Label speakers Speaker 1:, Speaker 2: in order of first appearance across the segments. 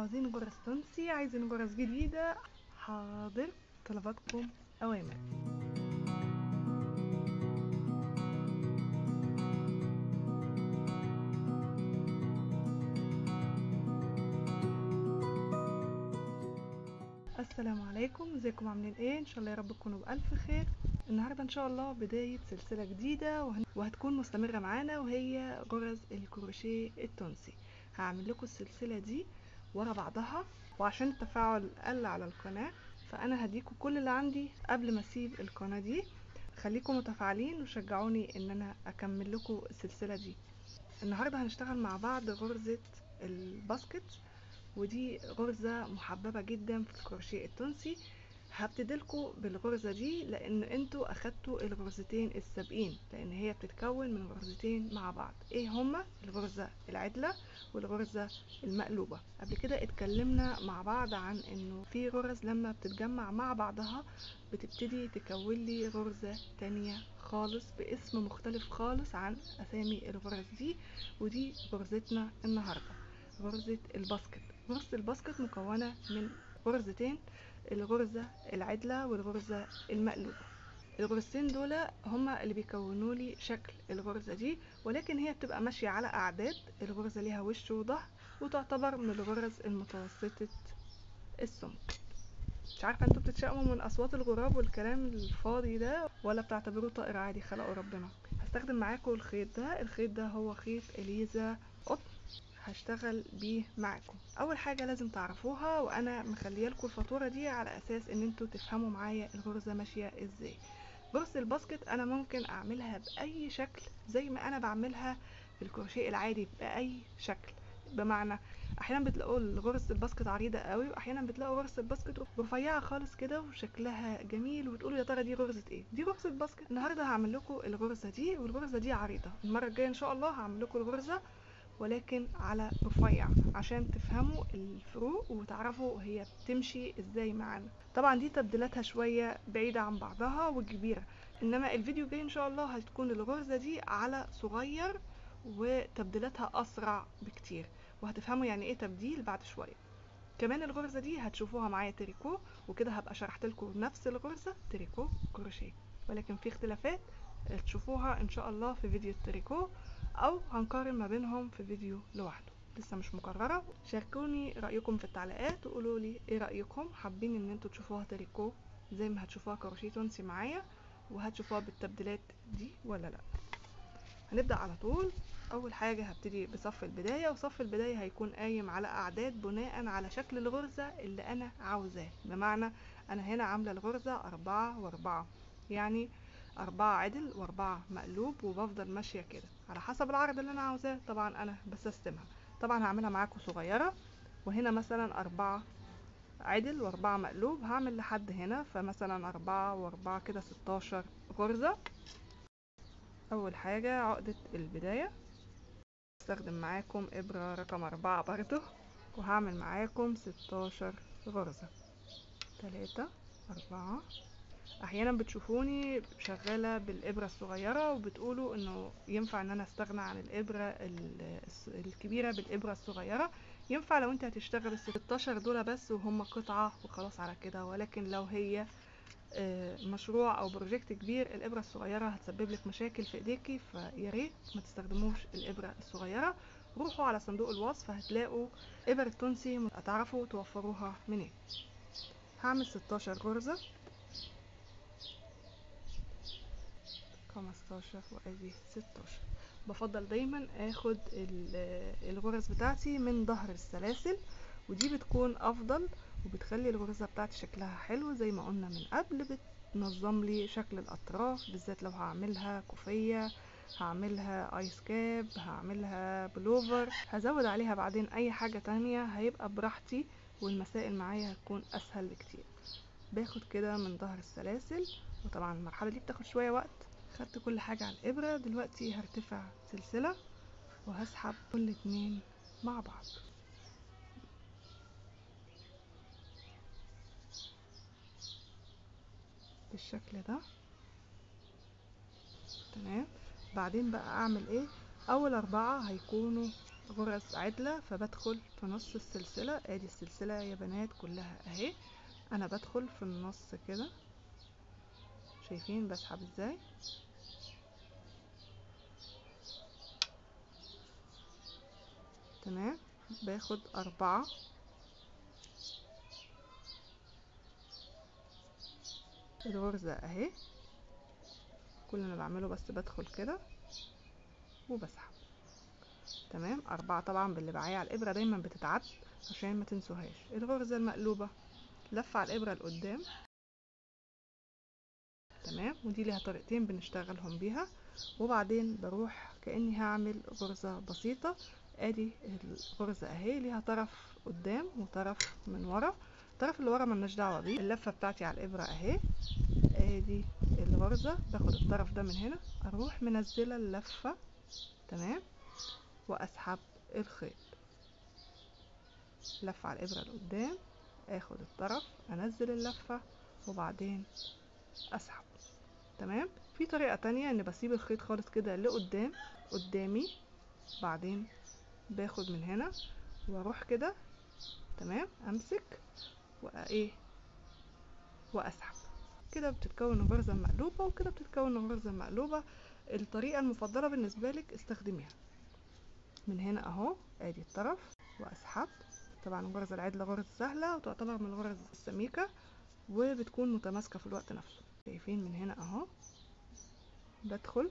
Speaker 1: عاوزين جرس تونسي عايزين جرس جديدة حاضر طلباتكم أوامر السلام عليكم ازيكم عاملين ايه ان شاء الله يا رب تكونوا بالف خير النهارده ان شاء الله بدايه سلسله جديده وهن- وهتكون مستمره معانا وهي غرز الكروشيه التونسي هعمل لكم السلسله دي ورا بعضها وعشان التفاعل قل على القناه فانا هديكم كل اللي عندي قبل ما اسيب القناه دي خليكم متفاعلين وشجعوني ان انا اكمل لكم السلسله دي النهارده هنشتغل مع بعض غرزه الباسكت ودي غرزة محببة جدا في الكروشيه التونسي هبتدلكوا بالغرزة دي لان انتوا اخدتوا الغرزتين السابقين لان هي بتتكون من غرزتين مع بعض ايه هما الغرزة العدلة والغرزة المقلوبة قبل كده اتكلمنا مع بعض عن انه في غرز لما بتتجمع مع بعضها بتبتدي تكون لي غرزة تانية خالص باسم مختلف خالص عن اسامي الغرز دي ودي غرزتنا النهارده غرزة الباسكت غرزة الباسكت مكونة من غرزتين الغرزة العدلة والغرزة المقلوبة الغرزتين دول هما اللي بيكونوا لي شكل الغرزة دي ولكن هي بتبقى ماشية على أعداد الغرزة ليها وش وظهر وتعتبر من الغرز المتوسطة السمك مش عارفة انتوا بتتشائموا من أصوات الغراب والكلام الفاضي ده ولا بتعتبروه طائر عادي خلقه ربنا هستخدم معاكم الخيط ده الخيط ده هو خيط إليزا قطن هشتغل بيه معاكم اول حاجه لازم تعرفوها وانا مخليه لكم الفاتوره دي على اساس ان انتوا تفهموا معايا الغرزه ماشيه ازاي غرزه الباسكت انا ممكن اعملها باي شكل زي ما انا بعملها في الكروشيه العادي باي شكل بمعنى احيانا بتلاقوا غرزه الباسكت عريضه قوي واحيانا بتلاقوا غرزه الباسكت رفيعه خالص كده وشكلها جميل وتقولوا يا ترى دي غرزه ايه دي غرزه باسكت النهارده هعمل لكم الغرزه دي والغرزه دي عريضه المره الجايه ان شاء الله هعمل لكم الغرزه ولكن على رفيع عشان تفهموا الفروق وتعرفوا هي بتمشي ازاي معانا طبعا دي تبديلاتها شوية بعيدة عن بعضها وكبيرة انما الفيديو الجاي ان شاء الله هتكون الغرزة دي على صغير وتبديلاتها اسرع بكتير وهتفهموا يعني ايه تبديل بعد شوية كمان الغرزة دي هتشوفوها معايا تريكو وكده هبقى شرحت لكم نفس الغرزة تريكو كروشيه ولكن في اختلافات تشوفوها ان شاء الله في فيديو التريكو او هنقارن ما بينهم في فيديو لوحده لسه مش مكرره شاركوني رايكم في التعليقات وقولوا لي ايه رايكم حابين ان انتوا تشوفوها تريكو زي ما هتشوفوها كروشيه تونسي معايا وهتشوفوها بالتبديلات دي ولا لا هنبدا على طول اول حاجه هبتدي بصف البدايه وصف البدايه هيكون قايم على اعداد بناء على شكل الغرزه اللي انا عاوزاه بمعنى انا هنا عامله الغرزه أربعة وأربعة يعني أربعة عدل وأربعة مقلوب وبفضل ماشية كده على حسب العرض اللي أنا عاوزاه طبعا أنا بسستمها طبعا هعملها معاكم صغيرة وهنا مثلا أربعة عدل وأربعة مقلوب هعمل لحد هنا فمثلا أربعة وأربعة كده ستاشر غرزة أول حاجة عقدة البداية استخدم معاكم إبرة رقم أربعة برضو وهعمل معاكم ستاشر غرزة تلاتة أربعة احيانا بتشوفوني شغاله بالابره الصغيره وبتقولوا انه ينفع ان انا استغنى عن الابره الكبيره بالابره الصغيره ينفع لو انت هتشتغل ال 16 دول بس وهم قطعه وخلاص على كده ولكن لو هي مشروع او بروجكت كبير الابره الصغيره هتسبب لك مشاكل في ايديكي فيا ريت ما تستخدموش الابره الصغيره روحوا على صندوق الوصف هتلاقوا ابر التونسي هتعرفوا توفروها منين هعمل 16 غرزه خمستاشر وادي ستاشر بفضل دايما اخد الغرز بتاعتي من ظهر السلاسل ودي بتكون افضل وبتخلي الغرزة بتاعتي شكلها حلو زي ما قلنا من قبل بتنظم لي شكل الاطراف بالذات لو هعملها كوفية هعملها ايس كاب هعملها بلوفر هزود عليها بعدين اي حاجة تانية هيبقى براحتي والمسائل معايا هتكون اسهل بكتير باخد كده من ظهر السلاسل وطبعا المرحلة دي بتاخد شوية وقت خدت كل حاجة على الإبرة دلوقتي هرتفع سلسلة وهسحب كل اتنين مع بعض بالشكل ده تمام بعدين بقى اعمل ايه اول اربعة هيكونوا غرز عدلة فبدخل في نص السلسلة ادي السلسلة يا بنات كلها اهي انا بدخل في النص كده شايفين بسحب ازاي تمام باخد أربعة الغرزة اهي كل اللي بعمله بس بدخل كده وبسحب تمام أربعة طبعا باللي معايا على الإبرة دايما بتتعد عشان ما تنسوهاش الغرزة المقلوبة لفة على الإبرة لقدام تمام ودي ليها طريقتين بنشتغلهم بيها وبعدين بروح كأني هعمل غرزة بسيطة ادي الغرزة اهي ليها طرف قدام وطرف من ورا الطرف اللي ورا ملناش دعوة بيه اللفة بتاعتي على الإبرة اهي ادي الغرزة باخد الطرف ده من هنا اروح منزلة اللفة تمام واسحب الخيط لفة على الإبرة لقدام اخد الطرف انزل اللفة وبعدين اسحب تمام في طريقة تانية ان بسيب الخيط خالص كده لقدام قدامي بعدين باخد من هنا واروح كده تمام امسك وايه واسحب كده بتتكون الغرزة المقلوبة وكده بتتكون الغرزة المقلوبة الطريقة المفضلة بالنسبة لك استخدميها من هنا اهو ادي الطرف واسحب طبعا الغرزة العدلة غرزة سهلة وتعتبر من الغرز السميكة وبتكون متماسكة في الوقت نفسه شايفين من هنا اهو بدخل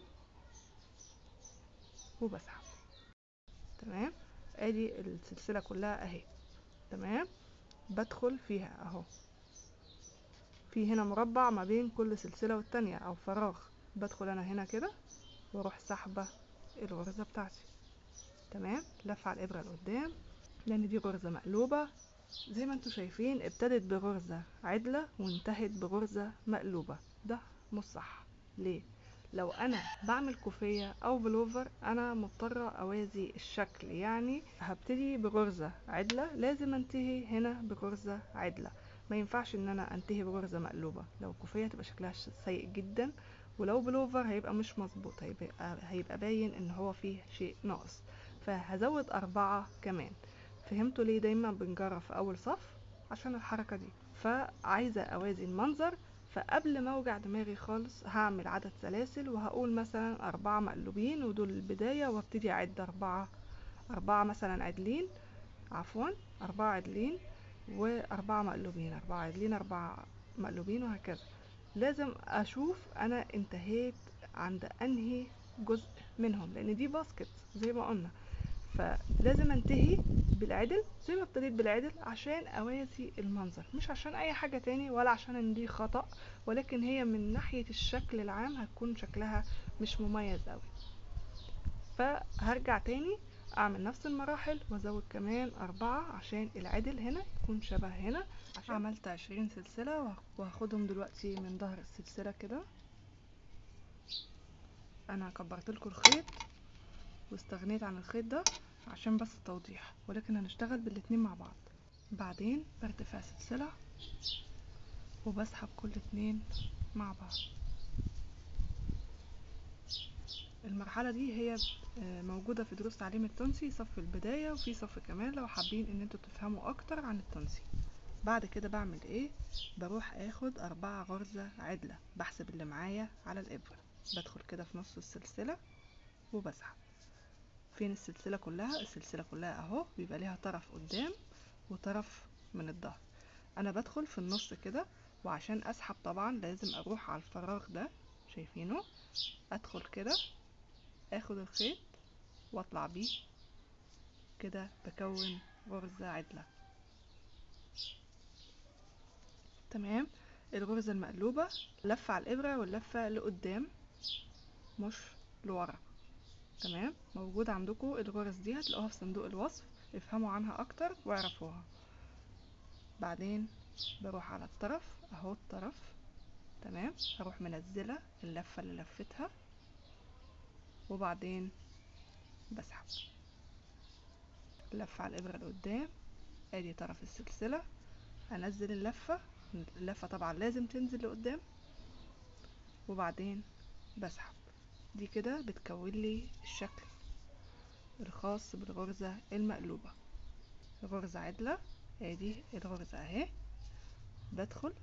Speaker 1: وبسحب تمام ادي السلسلة كلها اهي تمام بدخل فيها اهو في هنا مربع ما بين كل سلسلة والتانية او فراغ بدخل انا هنا كده واروح سحبة الغرزة بتاعتي تمام لفة على الابرة لقدام لان دي غرزة مقلوبة زي ما انتوا شايفين ابتدت بغرزة عدلة وانتهت بغرزة مقلوبة ده مش صح ليه لو انا بعمل كوفية او بلوفر انا مضطرة اوازي الشكل يعني هبتدي بغرزة عدلة لازم انتهي هنا بغرزة عدلة ما ينفعش ان انا انتهي بغرزة مقلوبة لو كوفية تبقى شكلها سيء جدا ولو بلوفر هيبقى مش مظبوط هيبقى, هيبقى باين ان هو فيه شيء ناقص فهزود اربعة كمان فهمتوا ليه دايما بنجرب في اول صف عشان الحركة دي فعايزة اوازي المنظر فقبل ما اوجع دماغي خالص هعمل عدد سلاسل وهقول مثلا اربعة مقلوبين ودول البداية وابتدي اعد اربعة اربعة مثلا عدلين عفوا اربعة عدلين واربعة مقلوبين اربعة عدلين اربعة مقلوبين وهكذا لازم اشوف انا انتهيت عند انهي جزء منهم لان دي باسكت زي ما قلنا فلازم انتهي بالعدل زي ما ابتديت بالعدل عشان اوازي المنظر مش عشان اي حاجة تاني ولا عشان ان دي خطأ ولكن هي من ناحية الشكل العام هتكون شكلها مش مميز اوي فهرجع تاني اعمل نفس المراحل وازود كمان اربعة عشان العدل هنا يكون شبه هنا عشان عملت عشرين سلسلة وهاخدهم دلوقتي من ظهر السلسلة كده انا كبرت لكم الخيط واستغنيت عن الخيط ده عشان بس التوضيح ولكن هنشتغل بالاتنين مع بعض بعدين برتفع سلسلة وبسحب كل اتنين مع بعض المرحلة دي هي موجودة في دروس تعليم التونسي صف البداية وفي صف كمان لو حابين ان انتوا تفهموا اكتر عن التونسي بعد كده بعمل ايه بروح اخد اربعة غرزة عدلة بحسب اللي معايا على الابرة بدخل كده في نص السلسلة وبسحب فين السلسلة كلها السلسلة كلها اهو بيبقى ليها طرف قدام وطرف من الظهر انا بدخل في النص كده وعشان اسحب طبعا لازم اروح على الفراغ ده شايفينه ادخل كده اخد الخيط واطلع بيه كده بكون غرزة عدلة تمام الغرزة المقلوبة لفة على الابرة واللفة لقدام مش لورا تمام موجود عندكم الغرز دي هتلاقوها في صندوق الوصف افهموا عنها اكتر واعرفوها بعدين بروح على الطرف اهو الطرف تمام هروح منزلة اللفة اللي لفتها وبعدين بسحب لفة على الابرة لقدام ادي طرف السلسلة انزل اللفة اللفة طبعا لازم تنزل لقدام وبعدين بسحب دي كده بتكون لي الشكل الخاص بالغرزة المقلوبة غرزة عدلة ادي الغرزة اهي بدخل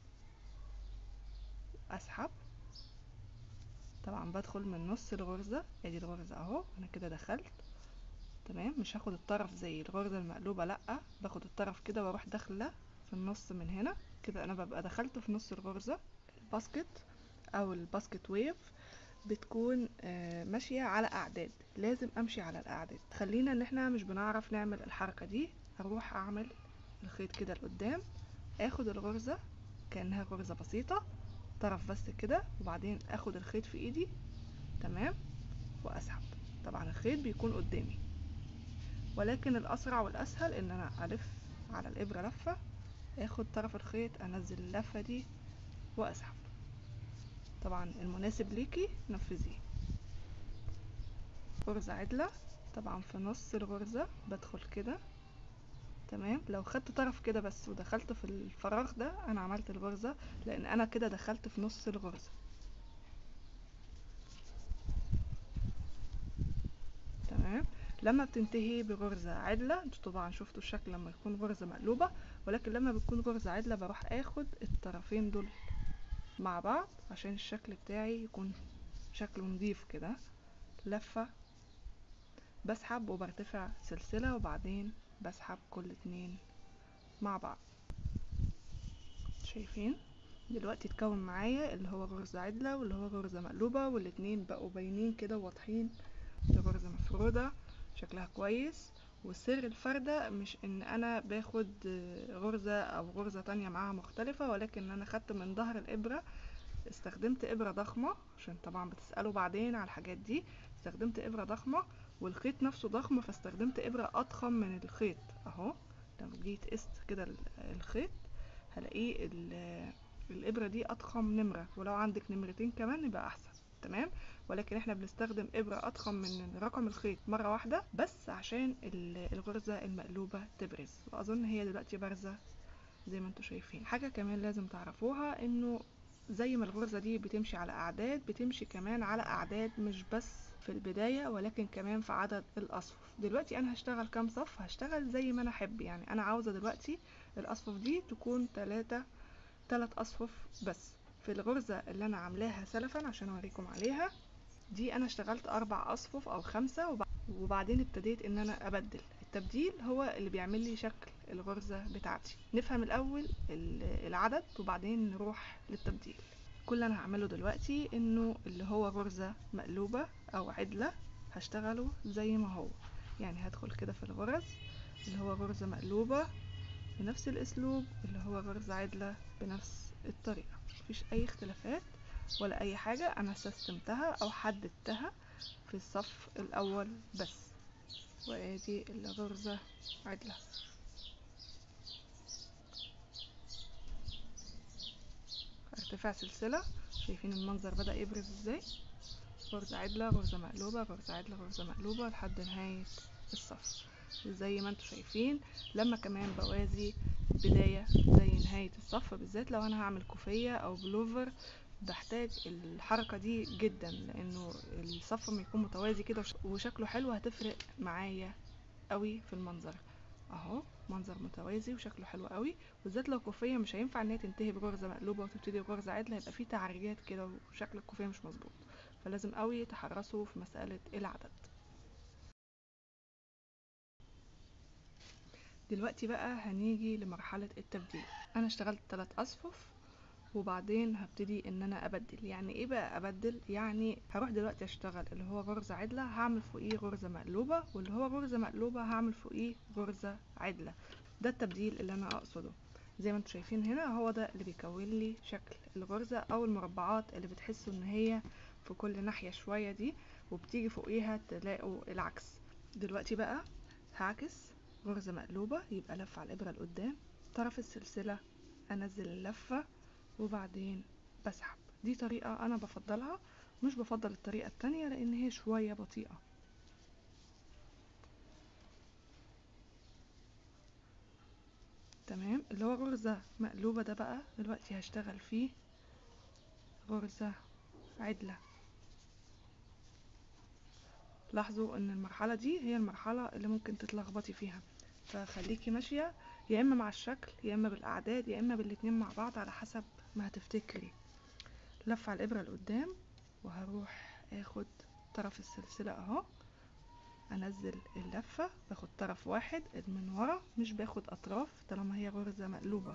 Speaker 1: اسحب طبعا بدخل من نص الغرزة ادي الغرزة اهو انا كده دخلت تمام مش هاخد الطرف زي الغرزة المقلوبة لأ باخد الطرف كده واروح داخلة في النص من هنا كده انا ببقى دخلت في نص الغرزة الباسكت او الباسكت ويف بتكون آه، ماشية على اعداد لازم امشي على الاعداد خلينا ان احنا مش بنعرف نعمل الحركة دي هروح اعمل الخيط كده لقدام اخد الغرزة كأنها غرزة بسيطة طرف بس كده وبعدين اخد الخيط في ايدي تمام واسحب طبعا الخيط بيكون قدامي ولكن الاسرع والاسهل ان انا الف على الابرة لفة اخد طرف الخيط انزل اللفة دي واسحب طبعا المناسب ليكي نفذيه غرزة عدلة طبعا في نص الغرزة بدخل كده تمام لو خدت طرف كده بس ودخلت في الفراغ ده انا عملت الغرزة لان انا كده دخلت في نص الغرزة تمام لما بتنتهي بغرزة عدلة انتوا طبعا شفتوا الشكل لما يكون غرزة مقلوبة ولكن لما بتكون غرزة عدلة بروح اخد الطرفين دول مع بعض عشان الشكل بتاعي يكون شكله نضيف كده لفة بسحب وبرتفع سلسلة وبعدين بسحب كل اتنين مع بعض شايفين دلوقتي اتكون معايا اللي هو غرزة عدلة واللي هو غرزة مقلوبة والاتنين بقوا باينين كده واضحين غرزة مفرودة شكلها كويس وسر الفردة مش ان انا باخد غرزة او غرزة تانية معاها مختلفة ولكن انا خدت من ظهر الابرة استخدمت ابرة ضخمة عشان طبعا بتسألوا بعدين على الحاجات دي استخدمت ابرة ضخمة والخيط نفسه ضخم فاستخدمت ابرة اضخم من الخيط اهو لو جيت قست كده الخيط هلاقيه الابرة دي اضخم نمرة ولو عندك نمرتين كمان يبقى احسن تمام ولكن احنا بنستخدم ابرة اضخم من رقم الخيط مرة واحدة بس عشان الغرزة المقلوبة تبرز واظن هي دلوقتي بارزة زي ما انتوا شايفين حاجة كمان لازم تعرفوها انه زي ما الغرزة دي بتمشي على اعداد بتمشي كمان على اعداد مش بس في البداية ولكن كمان في عدد الأصفف دلوقتي أنا هشتغل كام صف هشتغل زي ما أنا أحب يعني أنا عاوزة دلوقتي الأصفف دي تكون تلاتة تلات أصفف بس في الغرزة اللي أنا عاملاها سلفا عشان أوريكم عليها دي أنا اشتغلت أربع أصفف أو خمسة وبعدين ابتديت إن أنا أبدل التبديل هو اللي بيعمل لي شكل الغرزة بتاعتي نفهم الأول العدد وبعدين نروح للتبديل كل اللي انا هعمله دلوقتي انه اللي هو غرزة مقلوبة او عدلة هشتغله زي ما هو يعني هدخل كده في الغرز اللي هو غرزة مقلوبة بنفس الاسلوب اللي هو غرزة عدلة بنفس الطريقة مفيش اي اختلافات ولا اي حاجة انا سيستمتها او حددتها في الصف الاول بس وادي الغرزة عدلة ارتفاع سلسلة شايفين المنظر بدأ يبرز ازاي غرزة عدلة غرزة مقلوبة غرزة عدلة غرزة مقلوبة لحد نهاية الصف زي ما انتوا شايفين لما كمان بوازي بداية زي نهاية الصف بالذات لو انا هعمل كوفية او بلوفر بحتاج الحركة دي جدا لانه الصف ما يكون متوازي كده وشكله حلو هتفرق معايا قوي في المنظر اهو منظر متوازي وشكله حلو قوي بالذات لو كوفيه مش هينفع ان هي تنتهي بغرزه مقلوبه وتبتدي بغرزه عدله هيبقى فيه تعريجات كده وشكل الكوفيه مش مظبوط فلازم قوي تحرصوا في مساله العدد دلوقتي بقى هنيجي لمرحله التبديل انا اشتغلت 3 اصفف وبعدين هبتدي ان انا ابدل يعني ايه بقى ابدل يعني هروح دلوقتي اشتغل اللي هو غرزة عدلة هعمل فوقيه غرزة مقلوبة واللي هو غرزة مقلوبة هعمل فوقيه غرزة عدلة ده التبديل اللي انا اقصده زي ما انتم شايفين هنا هو ده اللي بيكون لي شكل الغرزة او المربعات اللي بتحسوا ان هي في كل ناحية شوية دي وبتيجي فوقيها تلاقوا العكس دلوقتي بقى هعكس غرزة مقلوبة يبقى لفة على الابرة لقدام طرف السلسلة انزل اللفة وبعدين بسحب دي طريقة انا بفضلها مش بفضل الطريقة التانية لان هي شوية بطيئة تمام اللي هو غرزة مقلوبة ده بقى دلوقتي هشتغل فيه غرزة عدلة لاحظوا ان المرحلة دي هي المرحلة اللي ممكن تتلخبطي فيها فخليكي ماشية يا اما مع الشكل يا اما بالاعداد يا اما بالاتنين مع بعض على حسب ما هتفتكري لف على الابرة لقدام وهروح اخد طرف السلسلة اهو انزل اللفة باخد طرف واحد من ورا مش باخد اطراف طالما هي غرزة مقلوبة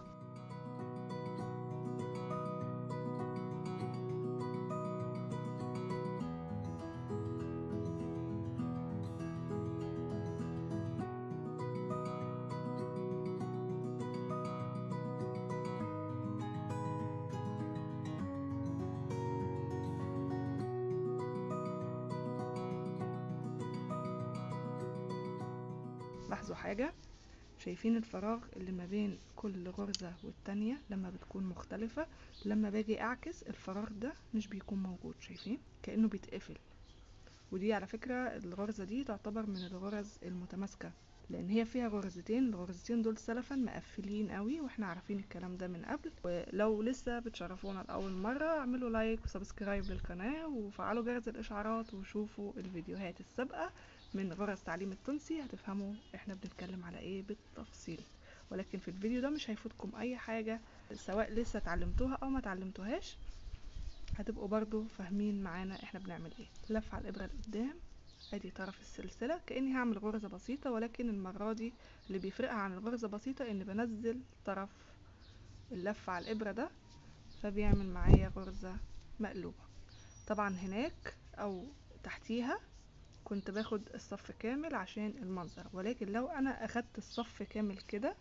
Speaker 1: لاحظوا حاجة شايفين الفراغ اللي ما بين كل غرزة والتانية لما بتكون مختلفة لما باجي اعكس الفراغ ده مش بيكون موجود شايفين كأنه بيتقفل ودي على فكرة الغرزة دي تعتبر من الغرز المتماسكة لان هي فيها غرزتين الغرزتين دول سلفا مقفلين قوي واحنا عارفين الكلام ده من قبل ولو لسه بتشرفونا لاول مره اعملوا لايك وسبسكرايب للقناه وفعلوا جرس الاشعارات وشوفوا الفيديوهات السابقه من غرز تعليم التونسي هتفهموا احنا بنتكلم على ايه بالتفصيل ولكن في الفيديو ده مش هيفوتكم اي حاجه سواء لسه اتعلمتوها او ما اتعلمتوهاش هتبقوا برضو فاهمين معانا احنا بنعمل ايه لف على الابره لقدام ادي طرف السلسله كاني هعمل غرزه بسيطه ولكن المره دي اللي بيفرقها عن الغرزه بسيطه ان بنزل طرف اللف على الابره ده فبيعمل معايا غرزه مقلوبه طبعا هناك او تحتيها كنت باخد الصف كامل عشان المنظر ولكن لو انا اخدت الصف كامل كده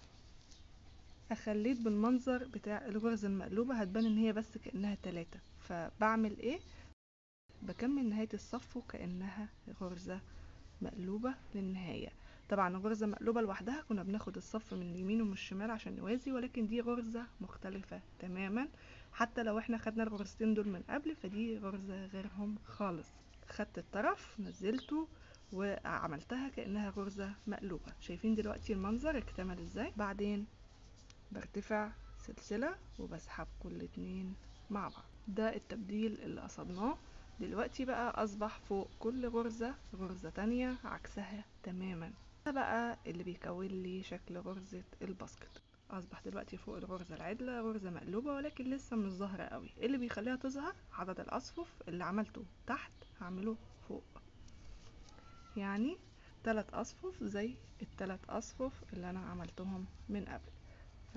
Speaker 1: اخليت بالمنظر بتاع الغرزه المقلوبه هتبان ان هي بس كانها تلاتة فبعمل ايه بكمل نهاية الصف وكأنها غرزة مقلوبة للنهاية طبعا غرزة مقلوبة لوحدها كنا بناخد الصف من اليمين ومن الشمال عشان نوازي ولكن دي غرزة مختلفة تماما حتى لو احنا خدنا الغرزتين دول من قبل فدي غرزة غيرهم خالص خدت الطرف نزلته وعملتها كأنها غرزة مقلوبة شايفين دلوقتي المنظر اكتمل ازاي بعدين برتفع سلسلة وبسحب كل اتنين مع بعض ده التبديل اللي قصدناه دلوقتي بقى اصبح فوق كل غرزة غرزة تانية عكسها تماما ده بقى اللي بيكون لي شكل غرزة الباسكت اصبح دلوقتي فوق الغرزة العدلة غرزة مقلوبة ولكن لسه مش ظاهرة قوي اللي بيخليها تظهر عدد الاصفف اللي عملته تحت هعمله فوق يعني تلات اصفف زي التلات اصفف اللي انا عملتهم من قبل ف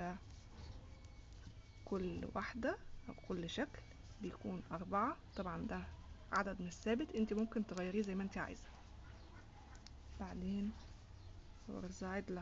Speaker 1: كل واحدة او كل شكل بيكون أربعة طبعا ده عدد مش ثابت انت ممكن تغيريه زي ما انت عايزة بعدين غرزة عدلة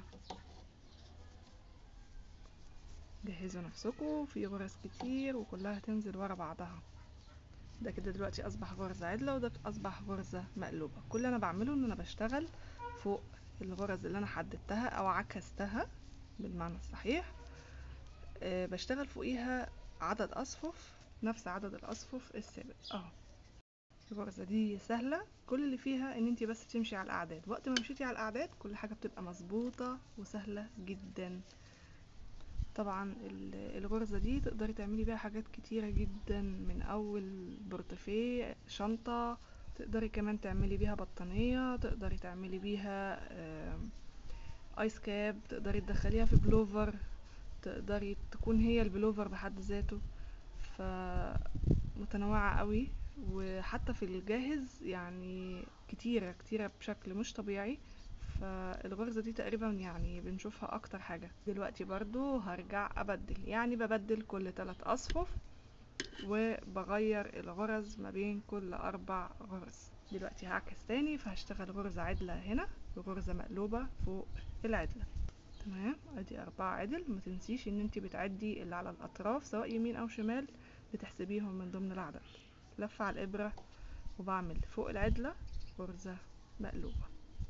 Speaker 1: جهزوا نفسكم في غرز كتير وكلها تنزل ورا بعضها ده كده دلوقتي اصبح غرزة عدلة وده اصبح غرزة مقلوبة كل اللي انا بعمله ان انا بشتغل فوق الغرز اللي انا حددتها او عكستها بالمعنى الصحيح أه بشتغل فوقيها عدد اصفف نفس عدد الاصفف الثابت اهو الغرزة دي سهلة كل اللي فيها ان انتي بس تمشي على الاعداد وقت ما مشيتي على الاعداد كل حاجة بتبقى مظبوطة وسهلة جدا طبعا الغرزة دي تقدري تعملي بيها حاجات كتيرة جدا من اول بورتفيه شنطة تقدري كمان تعملي بيها بطانية تقدري تعملي بيها ايس كاب تقدري تدخليها في بلوفر تقدري تكون هي البلوفر بحد ذاته فمتنوعة قوي وحتى في الجاهز يعني كتيرة كتيرة بشكل مش طبيعي فالغرزة دي تقريبا يعني بنشوفها اكتر حاجة دلوقتي برضو هرجع ابدل يعني ببدل كل تلات اصفف وبغير الغرز ما بين كل اربع غرز دلوقتي هعكس تاني فهشتغل غرزة عدلة هنا وغرزة مقلوبة فوق العدلة تمام ادي اربعة عدل ما تنسيش ان انت بتعدي اللي على الاطراف سواء يمين او شمال بتحسبيهم من ضمن العدد لفة على الابرة وبعمل فوق العدلة غرزة مقلوبة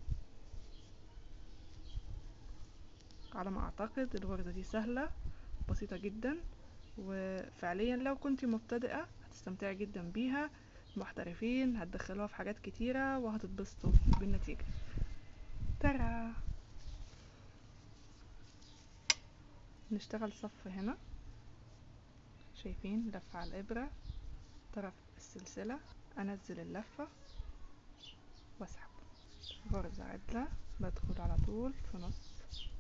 Speaker 1: على ما اعتقد الغرزة دي سهلة بسيطة جدا وفعليا لو كنت مبتدئة هتستمتعي جدا بيها محترفين هتدخلوها في حاجات كتيرة وهتتبسطوا بالنتيجة ترى نشتغل صف هنا شايفين لفة على الإبرة طرف السلسلة أنزل اللفة واسحب غرزة عدلة بدخل على طول في نص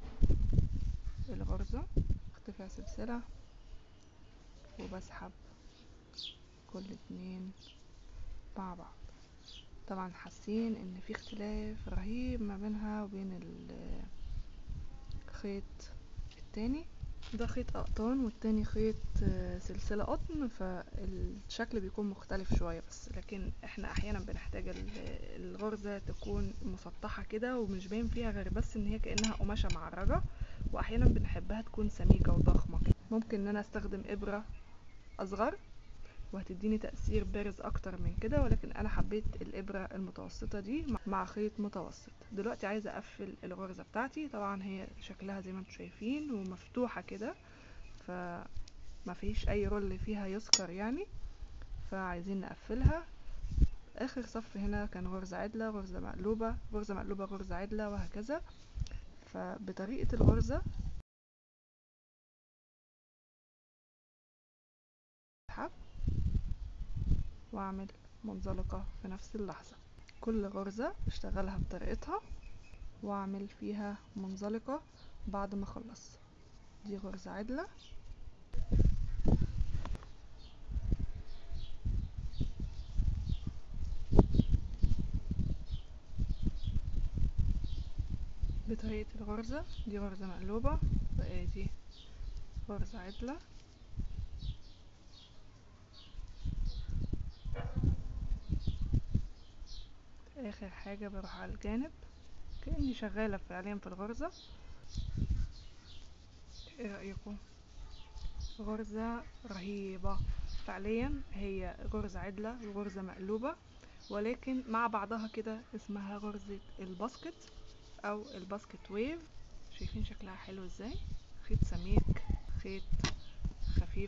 Speaker 1: الغرزة ارتفاع سلسلة وبسحب كل اتنين مع بعض طبعا حاسين ان في اختلاف رهيب ما بينها وبين الخيط التاني ده خيط اقطان والتاني خيط سلسلة قطن فالشكل بيكون مختلف شوية بس لكن احنا احيانا بنحتاج الغرزة تكون مسطحة كده ومش باين فيها غير بس ان هي كأنها قماشة معرجة واحيانا بنحبها تكون سميكة وضخمة كده ممكن ان انا استخدم ابرة اصغر وهتديني تأثير بارز اكتر من كده ولكن انا حبيت الابرة المتوسطة دي مع خيط متوسط دلوقتي عايزة اقفل الغرزة بتاعتي طبعا هي شكلها زي ما انتم شايفين ومفتوحة كده فما فيش اي رول فيها يذكر يعني فعايزين نقفلها اخر صف هنا كان غرزة عدلة غرزة مقلوبة غرزة مقلوبة غرزة عدلة وهكذا فبطريقة الغرزة اسحب واعمل منزلقة في نفس اللحظة كل غرزة اشتغلها بطريقتها واعمل فيها منزلقة بعد ما اخلص دي غرزة عدلة بطريقة الغرزة دي غرزة مقلوبة وادي غرزة عدلة اخر حاجة بروح على الجانب كأني شغالة فعليا في الغرزة ايه رأيكم غرزة رهيبة فعليا هي غرزة عدلة وغرزة مقلوبة ولكن مع بعضها كده اسمها غرزة الباسكت او الباسكت ويف شايفين شكلها حلو ازاي خيط سميك خيط خفيف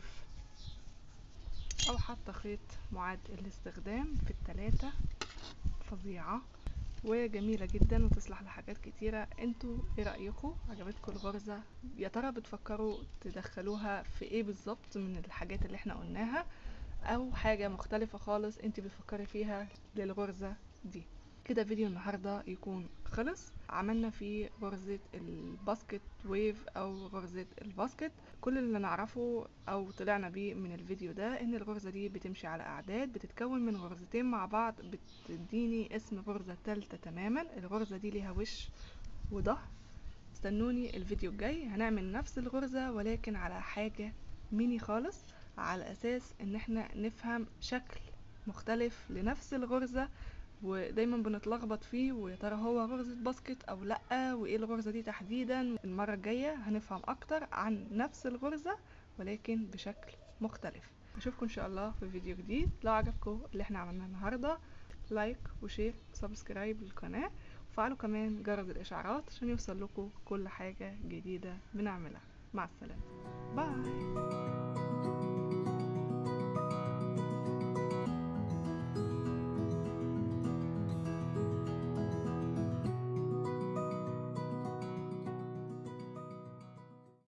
Speaker 1: او حتى خيط معاد الاستخدام في التلاتة فظيعة وجميلة جدا وتصلح لحاجات كتيرة انتوا ايه رأيكم عجبتكم الغرزة يا ترى بتفكروا تدخلوها في ايه بالظبط من الحاجات اللي احنا قلناها او حاجة مختلفة خالص انت بتفكري فيها للغرزة دي كده فيديو النهاردة يكون خلص عملنا فيه غرزة الباسكت ويف او غرزة الباسكت كل اللي نعرفه او طلعنا بيه من الفيديو ده ان الغرزة دي بتمشي على اعداد بتتكون من غرزتين مع بعض بتديني اسم غرزة تالتة تماما الغرزة دي ليها وش وظهر استنوني الفيديو الجاي هنعمل نفس الغرزة ولكن على حاجة ميني خالص على اساس ان احنا نفهم شكل مختلف لنفس الغرزة ودايما بنتلخبط فيه ويا ترى هو غرزة باسكت او لا وايه الغرزة دي تحديدا المرة الجاية هنفهم اكتر عن نفس الغرزة ولكن بشكل مختلف اشوفكم ان شاء الله في فيديو جديد لو عجبكم اللي احنا عملناه النهاردة لايك وشير وسبسكرايب للقناة وفعلوا كمان جرس الاشعارات عشان يوصل لكم كل حاجة جديدة بنعملها مع السلامة باي